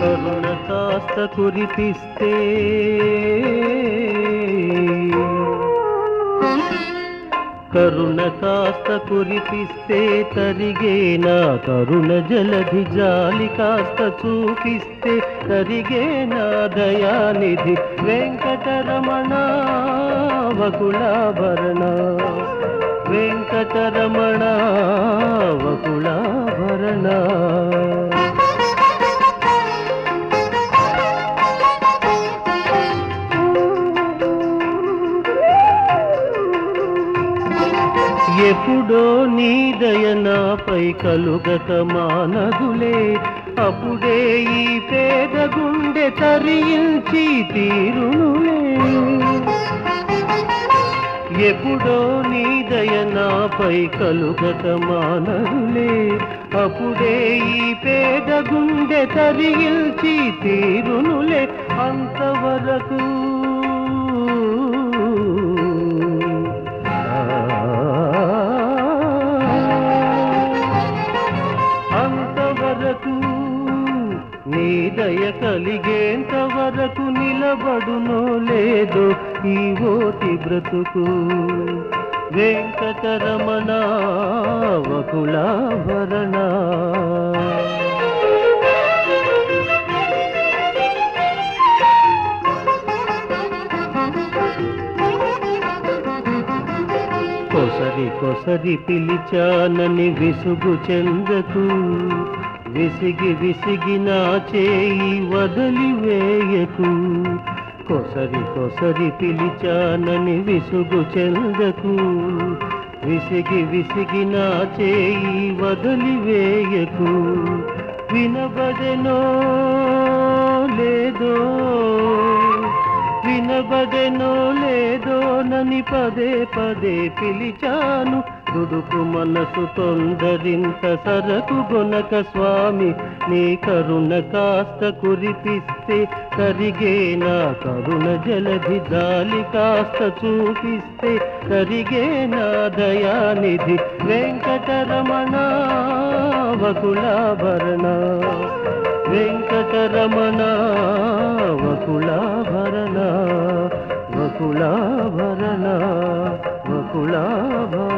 కరుణ కాస్త కురిపిస్తే కరుణ కాస్త కురిపిస్తే తరిగేనా కరుణ జలధి జాలి కాస్త చూపిస్తే తరిగేనా దయానిధి వెంకటరమణ వకుళాభరణ వెంకటరమణ వకుళాభరణ ఎప్పుడో నీ దయనాపై కలుగత మానదులే అప్పుడే ఈ పేద గుండె తరించి తీరునులే ఎప్పుడో నీ దయనాపై కలుగత మానదులే అప్పుడే ఈ పేద గుండె తరించి తీరునులే అంతవరకు అంతవరకు నీ దయ కలిగేంత వరకు నిలబడునో లేదో ఈ ఓటి బ్రతుకు వెంకటరమణ వకుళాభరణ కొసరి కొసరి పిలిచానని విసుగు చెందకు విసిగి విసిగి నా చేయి వదిలివేయకు కొసరి కొసరి పిలిచానని విసుగు చెందకు విసిగి విసిగి నా చేయి వదిలివేయకు వినబడెనో లేదో వినబడెనో లేదో నని పదే పదే పిలిచాను దుడుకు మనసు తొందరింత సరకు గొనక స్వామి నీ కరుణ కాస్త కురిపిస్తే కరిగే నా కరుణ జలధి దాలి కాస్త చూపిస్తే కరిగే నా దయానిధి వెంకటరమణ వకుళాభరణ వెంకటరమణ వకుళాభరణ వకుళాభరణ వకుళాభరణ